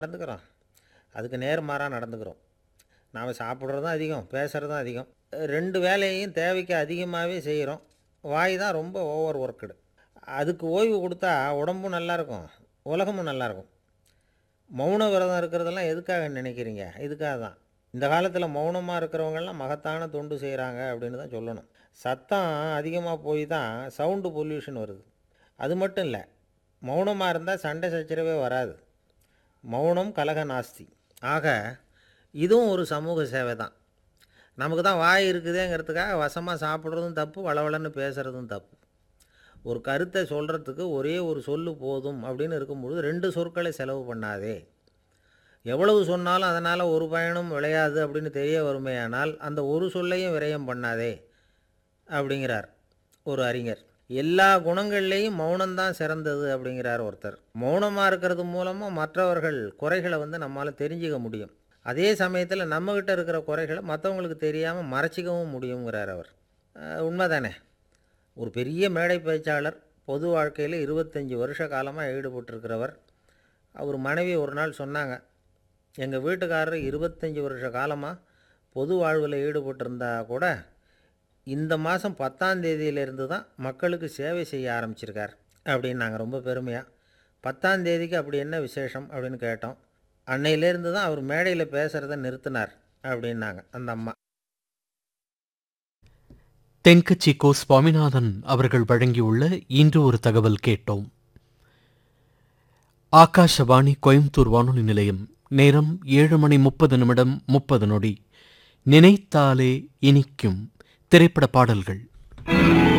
நடந்துக்கிறோம் அதுக்கு நேர்மாறாக நடந்துக்கிறோம் நாம் சாப்பிட்றதும் அதிகம் பேசுகிறதும் அதிகம் ரெண்டு வேலையையும் தேவைக்கு அதிகமாகவே செய்கிறோம் வாய் தான் ரொம்ப ஓவர் ஒர்க்குடு அதுக்கு ஓய்வு கொடுத்தா உடம்பும் நல்லாயிருக்கும் உலகமும் நல்லாயிருக்கும் மௌன விரதம் இருக்கிறதெல்லாம் எதுக்காக நினைக்கிறீங்க இதுக்காக தான் இந்த காலத்தில் மௌனமாக இருக்கிறவங்கெல்லாம் மகத்தான தொண்டு செய்கிறாங்க அப்படின்னு தான் சொல்லணும் சத்தம் அதிகமாக போய் தான் சவுண்டு பொல்யூஷன் வருது அது மட்டும் இல்லை மௌனமாக இருந்தால் சண்டை சச்சரவே வராது மௌனம் கலக நாஸ்தி ஆக இதுவும் ஒரு சமூக சேவை தான் நமக்கு தான் வாய் இருக்குதேங்கிறதுக்காக வசமாக சாப்பிட்றதும் தப்பு வளவளன்னு பேசுகிறதும் தப்பு ஒரு கருத்தை சொல்கிறதுக்கு ஒரே ஒரு சொல்லு போதும் அப்படின்னு இருக்கும்பொழுது ரெண்டு சொற்களை செலவு பண்ணாதே எவ்வளவு சொன்னாலும் அதனால் ஒரு பயனும் விளையாது அப்படின்னு தெரிய வருமேயானால் அந்த ஒரு சொல்லையும் விரயம் பண்ணாதே அப்படிங்கிறார் ஒரு அறிஞர் எல்லா குணங்கள்லேயும் மௌனம்தான் சிறந்தது அப்படிங்கிறார் ஒருத்தர் மௌனமாக இருக்கிறது மூலமாக மற்றவர்கள் குறைகளை வந்து நம்மால் தெரிஞ்சுக்க முடியும் அதே சமயத்தில் நம்மக்கிட்ட இருக்கிற குறைகளை மற்றவங்களுக்கு தெரியாமல் மறைச்சிக்கவும் முடியுங்கிறார் அவர் அஹ் உண்மைதானே ஒரு பெரிய மேடை பேச்சாளர் பொது வாழ்க்கையில் இருபத்தஞ்சி வருஷ காலமாக ஈடுபட்டிருக்கிறவர் அவர் மனைவி ஒரு நாள் சொன்னாங்க எங்கள் வீட்டுக்காரர் இருபத்தஞ்சி வருஷ காலமாக பொது வாழ்வில் ஈடுபட்டிருந்தா கூட இந்த மாதம் பத்தாம் தேதியிலிருந்து தான் மக்களுக்கு சேவை செய்ய ஆரம்பிச்சிருக்கார் அப்படின்னாங்க ரொம்ப பெருமையாக பத்தாம் தேதிக்கு அப்படி என்ன விசேஷம் அப்படின்னு கேட்டோம் அன்னையிலேருந்து தான் அவர் மேடையில் பேசுகிறத நிறுத்தினார் அப்படின்னாங்க அந்த அம்மா தென்கட்சி கோ சுவாமிநாதன் அவர்கள் வழங்கியுள்ள இன்று ஒரு தகவல் கேட்டோம் ஆகாஷவாணி கோயம்புத்தூர் வானொலி நிலையம் நேரம் ஏழு மணி முப்பது நிமிடம் முப்பது நொடி நினைத்தாலே இனிக்கும் திரைப்பட பாடல்கள்